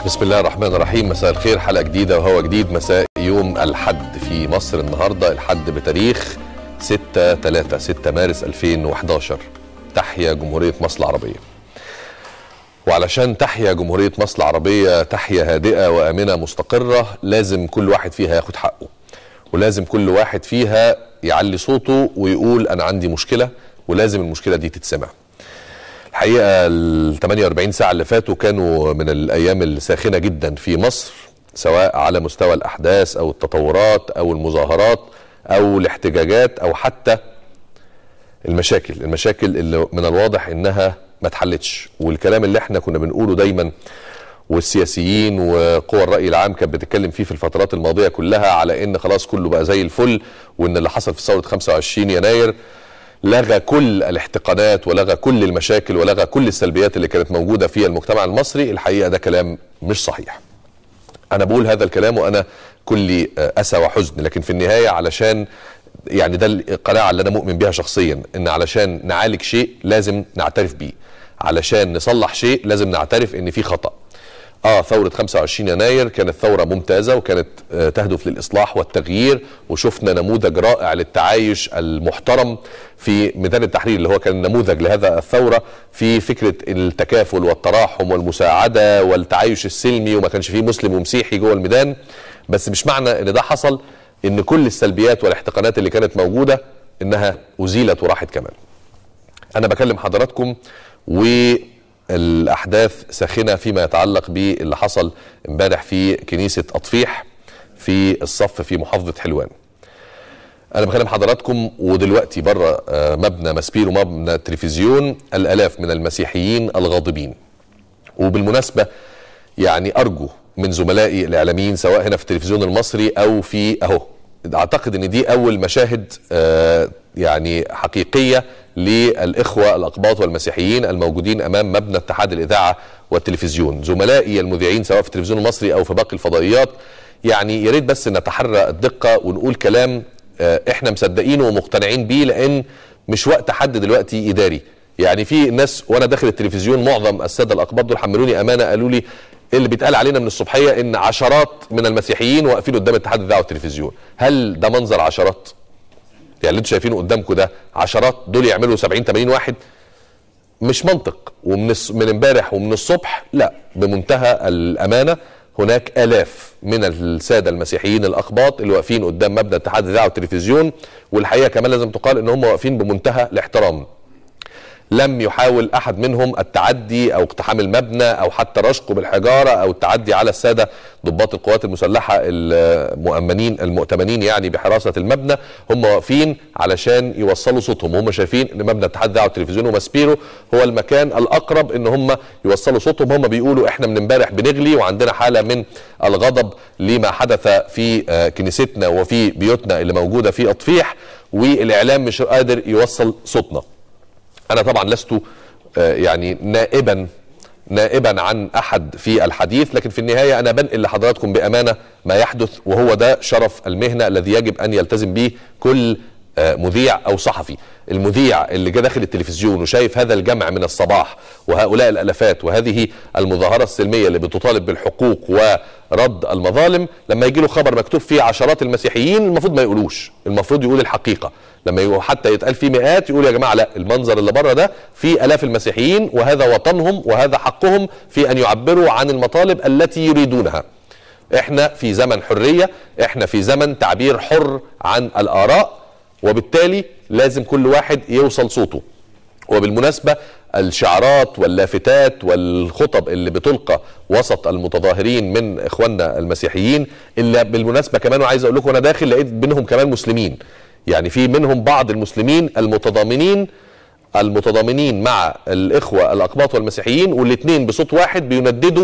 بسم الله الرحمن الرحيم مساء الخير حلقه جديده وهو جديد مساء يوم الحد في مصر النهارده الحد بتاريخ 6 3 6 مارس 2011 تحيا جمهوريه مصر العربيه وعلشان تحيا جمهوريه مصر العربيه تحيا هادئه وامنه مستقره لازم كل واحد فيها ياخد حقه ولازم كل واحد فيها يعلي صوته ويقول انا عندي مشكله ولازم المشكله دي تتسمع الحقيقه ال 48 ساعه اللي فاتوا كانوا من الايام الساخنه جدا في مصر سواء على مستوى الاحداث او التطورات او المظاهرات او الاحتجاجات او حتى المشاكل المشاكل اللي من الواضح انها ما اتحلتش والكلام اللي احنا كنا بنقوله دايما والسياسيين وقوى الراي العام كانت بتتكلم فيه في الفترات الماضيه كلها على ان خلاص كله بقى زي الفل وان اللي حصل في ثوره 25 يناير لغى كل الاحتقانات ولغى كل المشاكل ولغى كل السلبيات اللي كانت موجوده في المجتمع المصري الحقيقه ده كلام مش صحيح انا بقول هذا الكلام وانا كلي اسى وحزن لكن في النهايه علشان يعني ده القناعه اللي انا مؤمن بها شخصيا ان علشان نعالج شيء لازم نعترف بيه علشان نصلح شيء لازم نعترف ان في خطأ اه ثورة 25 يناير كانت ثورة ممتازة وكانت آه تهدف للإصلاح والتغيير وشفنا نموذج رائع للتعايش المحترم في ميدان التحرير اللي هو كان نموذج لهذا الثورة في فكرة التكافل والتراحم والمساعدة والتعايش السلمي وما كانش فيه مسلم ومسيحي جوه الميدان بس مش معنى ان ده حصل ان كل السلبيات والاحتقانات اللي كانت موجودة انها أزيلت وراحت كمان أنا بكلم حضراتكم و الاحداث ساخنه فيما يتعلق باللي حصل امبارح في كنيسه اطفيح في الصف في محافظه حلوان. انا بكلم حضراتكم ودلوقتي بره مبنى مسبير ومبنى التلفزيون الالاف من المسيحيين الغاضبين. وبالمناسبه يعني ارجو من زملائي الاعلاميين سواء هنا في التلفزيون المصري او في اهو اعتقد ان دي اول مشاهد يعني حقيقيه للاخوه الاقباط والمسيحيين الموجودين امام مبنى اتحاد الاذاعه والتلفزيون زملائي المذيعين سواء في التلفزيون المصري او في باقي الفضائيات يعني يا ريت بس نتحرى الدقه ونقول كلام احنا مصدقينه ومقتنعين بيه لان مش وقت حد دلوقتي اداري يعني في ناس وانا داخل التلفزيون معظم الساده الاقباط دول حملوني امانه قالوا لي اللي بيتقال علينا من الصبحيه ان عشرات من المسيحيين واقفين قدام اتحاد الاذاعه والتلفزيون هل ده منظر عشرات يعني اللي انتوا شايفينه قدامكم ده عشرات دول يعملوا 70 80 واحد مش منطق ومن من امبارح ومن الصبح لا بمنتهى الامانه هناك الاف من الساده المسيحيين الاقباط اللي واقفين قدام مبنى اتحاد الاذاعه والتلفزيون والحقيقه كمان لازم تقال ان هم واقفين بمنتهى الاحترام لم يحاول احد منهم التعدي او اقتحام المبنى او حتى رشقه بالحجاره او التعدي على الساده ضباط القوات المسلحه المؤمنين المؤتمنين يعني بحراسه المبنى هم واقفين علشان يوصلوا صوتهم هم شايفين ان مبنى اتحاد الاذاعه والتلفزيون وماسبيرو هو المكان الاقرب ان هم يوصلوا صوتهم هم بيقولوا احنا من امبارح بنغلي وعندنا حاله من الغضب لما حدث في كنيستنا وفي بيوتنا اللي موجوده في اطفيح والاعلام مش قادر يوصل صوتنا انا طبعا لست يعني نائبا نائبا عن احد في الحديث لكن في النهايه انا بنقل لحضراتكم بامانه ما يحدث وهو ده شرف المهنه الذي يجب ان يلتزم به كل مذيع او صحفي المذيع اللي جه داخل التلفزيون وشايف هذا الجمع من الصباح وهؤلاء الالافات وهذه المظاهره السلميه اللي بتطالب بالحقوق ورد المظالم لما يجي له خبر مكتوب فيه عشرات المسيحيين المفروض ما يقولوش المفروض يقول الحقيقه لما حتى يتقال فيه مئات يقول يا جماعه لا المنظر اللي بره ده في الاف المسيحيين وهذا وطنهم وهذا حقهم في ان يعبروا عن المطالب التي يريدونها احنا في زمن حريه احنا في زمن تعبير حر عن الاراء وبالتالي لازم كل واحد يوصل صوته وبالمناسبة الشعارات واللافتات والخطب اللي بتلقى وسط المتظاهرين من اخواننا المسيحيين اللي بالمناسبة كمان وعايز اقول لكم وانا داخل لقيت بينهم كمان مسلمين يعني في منهم بعض المسلمين المتضامنين المتضامنين مع الاخوة الاقباط والمسيحيين والاثنين بصوت واحد بينددوا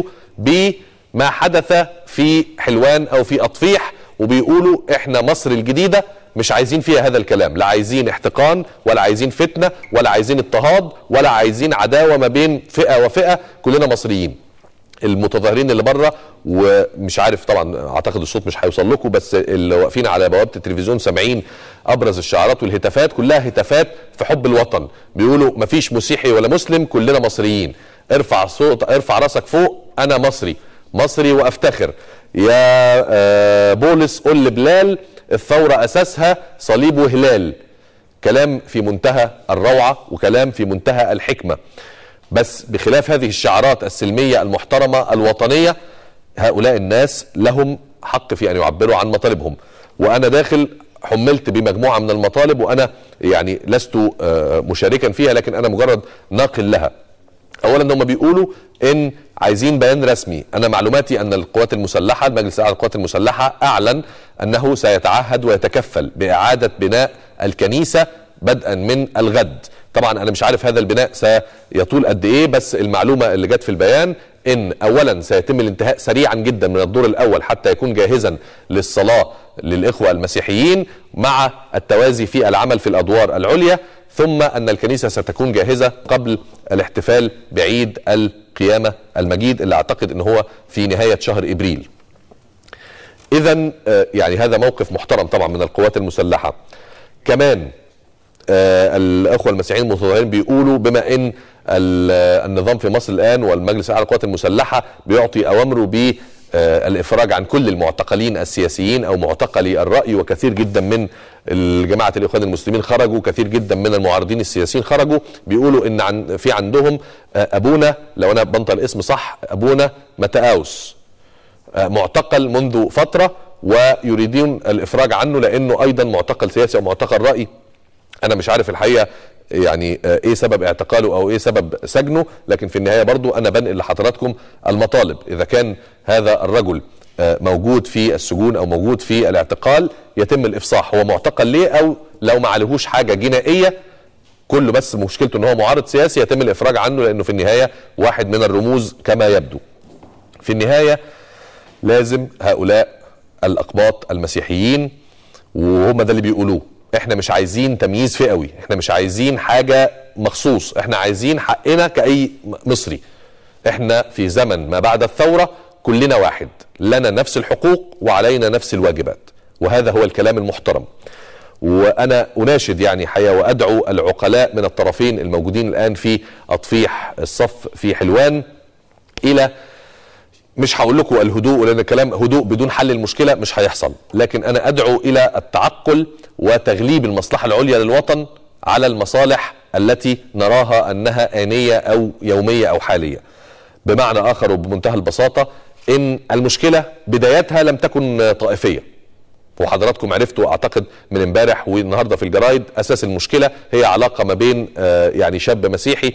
بما حدث في حلوان او في اطفيح وبيقولوا احنا مصر الجديده مش عايزين فيها هذا الكلام لا عايزين احتقان ولا عايزين فتنه ولا عايزين اضطهاد ولا عايزين عداوه ما بين فئه وفئه كلنا مصريين المتظاهرين اللي بره ومش عارف طبعا اعتقد الصوت مش هيوصل لكم بس اللي واقفين على بوابه التلفزيون سامعين ابرز الشعارات والهتافات كلها هتافات في حب الوطن بيقولوا مفيش مسيحي ولا مسلم كلنا مصريين ارفع صوت ارفع راسك فوق انا مصري مصري وافتخر يا آه، بولس قل لبلال الثوره اساسها صليب وهلال كلام في منتهى الروعه وكلام في منتهى الحكمه بس بخلاف هذه الشعارات السلميه المحترمه الوطنيه هؤلاء الناس لهم حق في ان يعبروا عن مطالبهم وانا داخل حملت بمجموعه من المطالب وانا يعني لست آه، مشاركا فيها لكن انا مجرد ناقل لها اولا هم بيقولوا ان عايزين بيان رسمي انا معلوماتي ان القوات المسلحه المجلس الاعلى للقوات المسلحه اعلن انه سيتعهد ويتكفل باعاده بناء الكنيسه بدءا من الغد طبعا انا مش عارف هذا البناء سيطول قد ايه بس المعلومه اللي جت في البيان ان اولا سيتم الانتهاء سريعا جدا من الدور الاول حتى يكون جاهزا للصلاه للاخوه المسيحيين مع التوازي في العمل في الادوار العليا ثم ان الكنيسه ستكون جاهزه قبل الاحتفال بعيد القيامه المجيد اللي اعتقد ان هو في نهايه شهر ابريل. اذا آه، يعني هذا موقف محترم طبعا من القوات المسلحه. كمان آه، الاخوه المسيحيين المتظاهرين بيقولوا بما ان ال- النظام في مصر الان والمجلس الاعلى للقوات المسلحه بيعطي اوامره ب آه، الافراج عن كل المعتقلين السياسيين او معتقلي الراي وكثير جدا من جماعه الاخوان المسلمين خرجوا كثير جدا من المعارضين السياسيين خرجوا بيقولوا ان عن في عندهم آه، ابونا لو انا بنطق الاسم صح ابونا متاوس آه، معتقل منذ فتره ويريدون الافراج عنه لانه ايضا معتقل سياسي او معتقل راي انا مش عارف الحقيقه يعني آه، ايه سبب اعتقاله او ايه سبب سجنه لكن في النهايه برضو انا بنقل لحضراتكم المطالب اذا كان هذا الرجل آه، موجود في السجون او موجود في الاعتقال يتم الافصاح هو معتقل ليه او لو ما عليهوش حاجه جنائيه كله بس مشكلته ان هو معارض سياسي يتم الافراج عنه لانه في النهايه واحد من الرموز كما يبدو في النهايه لازم هؤلاء الاقباط المسيحيين وهم ده اللي بيقولوه احنا مش عايزين تمييز فئوي احنا مش عايزين حاجه مخصوص احنا عايزين حقنا كاي مصري احنا في زمن ما بعد الثوره كلنا واحد لنا نفس الحقوق وعلينا نفس الواجبات وهذا هو الكلام المحترم وانا اناشد يعني حقيقه وادعو العقلاء من الطرفين الموجودين الان في اطفيح الصف في حلوان الى مش هقول لكم الهدوء لان الكلام هدوء بدون حل المشكله مش هيحصل لكن انا ادعو الى التعقل وتغليب المصلحه العليا للوطن على المصالح التي نراها انها انيه او يوميه او حاليه بمعنى اخر وبمنتهى البساطه ان المشكله بدايتها لم تكن طائفيه وحضراتكم عرفتوا اعتقد من امبارح والنهارده في الجرايد اساس المشكله هي علاقه ما بين آه، يعني شاب مسيحي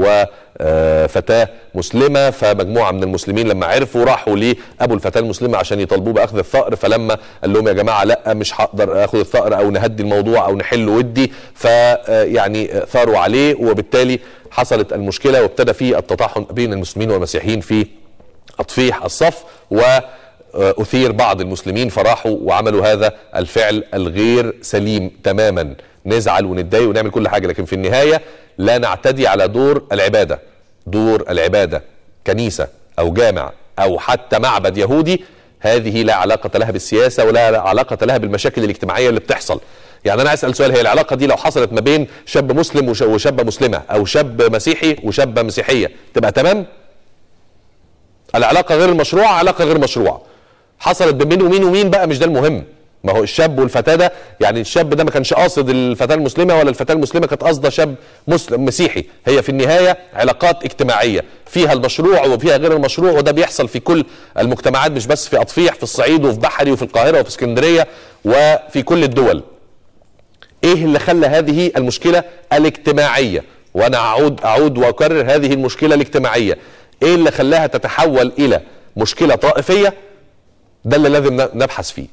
وفتاه مسلمه فمجموعه من المسلمين لما عرفوا راحوا لابو الفتاه المسلمه عشان يطالبوه باخذ الثأر فلما قال لهم يا جماعه لا مش هقدر اخذ الثأر او نهدي الموضوع او نحل ودي فيعني ثاروا عليه وبالتالي حصلت المشكله وابتدى في التطاحن بين المسلمين والمسيحيين في اطفيح الصف و اثير بعض المسلمين فراحوا وعملوا هذا الفعل الغير سليم تماما نزعل ونتضايق ونعمل كل حاجه لكن في النهايه لا نعتدي على دور العباده دور العباده كنيسه او جامع او حتى معبد يهودي هذه لا علاقه لها بالسياسه ولا علاقه لها بالمشاكل الاجتماعيه اللي بتحصل يعني انا اسال سؤال هي العلاقه دي لو حصلت ما بين شاب مسلم وش- وشابه مسلمه او شاب مسيحي وشابه مسيحيه تبقى تمام العلاقه غير المشروعه علاقه غير مشروعه حصلت بين مين ومين بقى مش ده المهم ما هو الشاب والفتاه ده يعني الشاب ده ما كانش قاصد الفتاه المسلمه ولا الفتاه المسلمه كانت قاصده شاب مسلم مسيحي هي في النهايه علاقات اجتماعيه فيها المشروع وفيها غير المشروع وده بيحصل في كل المجتمعات مش بس في اطفيح في الصعيد وفي بحري وفي القاهره وفي اسكندريه وفي كل الدول ايه اللي خلى هذه المشكله الاجتماعيه وانا اعود اعود واكرر هذه المشكله الاجتماعيه ايه اللي خلاها تتحول الى مشكله طائفيه ده اللي لازم ن- نبحث فيه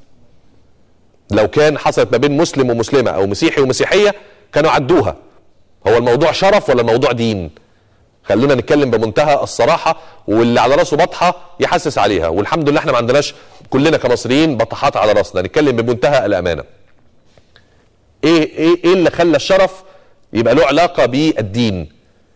لو كان حصلت ما بين مسلم ومسلمه او مسيحي ومسيحيه كانوا عدوها هو الموضوع شرف ولا الموضوع دين خلونا نتكلم بمنتهى الصراحه واللي على راسه بطحه يحسس عليها والحمد لله احنا ما عندناش كلنا كمصريين بطحات على راسنا نتكلم بمنتهى الامانه ايه ايه ايه اللي خلى الشرف يبقى له علاقه بالدين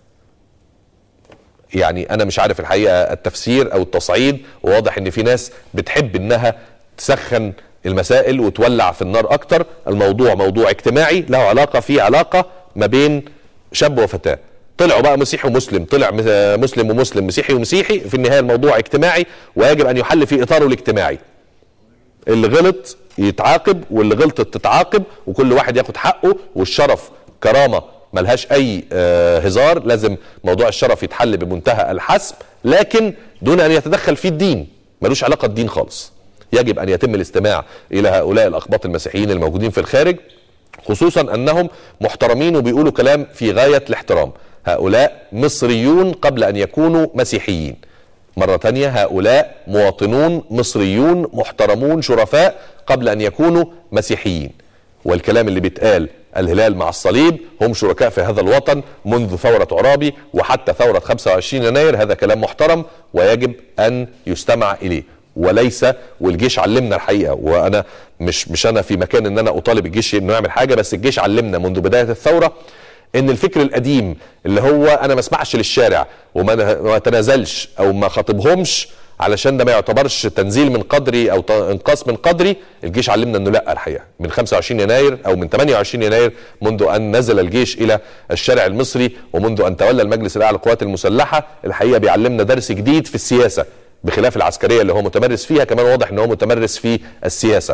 يعني انا مش عارف الحقيقه التفسير او التصعيد وواضح ان في ناس بتحب انها تسخن المسائل وتولع في النار اكتر الموضوع موضوع اجتماعي له علاقه في علاقه ما بين شاب وفتاه طلعوا بقى مسيحي ومسلم طلع مس- مسلم ومسلم مسيحي ومسيحي في النهايه الموضوع اجتماعي ويجب ان يحل في اطاره الاجتماعي اللي غلط يتعاقب واللي غلطت تتعاقب وكل واحد ياخد حقه والشرف كرامه ملهاش اي آه، هزار لازم موضوع الشرف يتحل بمنتهى الحسم لكن دون ان يتدخل فيه الدين ملوش علاقه الدين خالص يجب ان يتم الاستماع الى هؤلاء الاقباط المسيحيين الموجودين في الخارج خصوصا انهم محترمين وبيقولوا كلام في غايه الاحترام هؤلاء مصريون قبل ان يكونوا مسيحيين مرة تانية هؤلاء مواطنون مصريون محترمون شرفاء قبل أن يكونوا مسيحيين والكلام اللي بيتقال الهلال مع الصليب هم شركاء في هذا الوطن منذ ثورة عرابي وحتى ثورة 25 يناير هذا كلام محترم ويجب أن يستمع إليه وليس والجيش علمنا الحقيقه وانا مش مش انا في مكان ان انا اطالب الجيش انه يعمل حاجه بس الجيش علمنا منذ بدايه الثوره ان الفكر القديم اللي هو انا ما اسمعش للشارع وما ما اتنازلش او ما خاطبهمش علشان ده ما يعتبرش تنزيل من قدري او ت- انقاص من قدري الجيش علمنا انه لا الحقيقه من 25 يناير او من 28 يناير منذ ان نزل الجيش الى الشارع المصري ومنذ ان تولى المجلس الاعلى للقوات المسلحه الحقيقه بيعلمنا درس جديد في السياسه بخلاف العسكريه اللي هو متمرس فيها كمان واضح ان هو متمرس في السياسه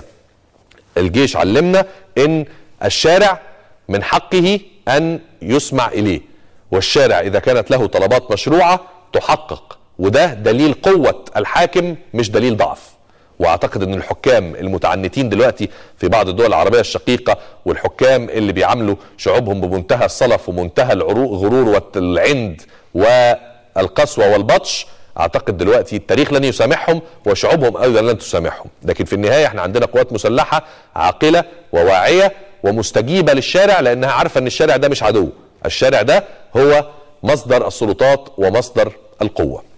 الجيش علمنا ان الشارع من حقه ان يسمع اليه والشارع اذا كانت له طلبات مشروعه تحقق وده دليل قوه الحاكم مش دليل ضعف واعتقد ان الحكام المتعنتين دلوقتي في بعض الدول العربيه الشقيقه والحكام اللي بيعاملوا شعوبهم بمنتهى الصلف ومنتهى الغرور والعند والقسوه والبطش اعتقد دلوقتي التاريخ لن يسامحهم وشعوبهم ايضا لن تسامحهم لكن في النهايه احنا عندنا قوات مسلحه عاقله وواعيه ومستجيبه للشارع لانها عارفه ان الشارع ده مش عدو الشارع ده هو مصدر السلطات ومصدر القوه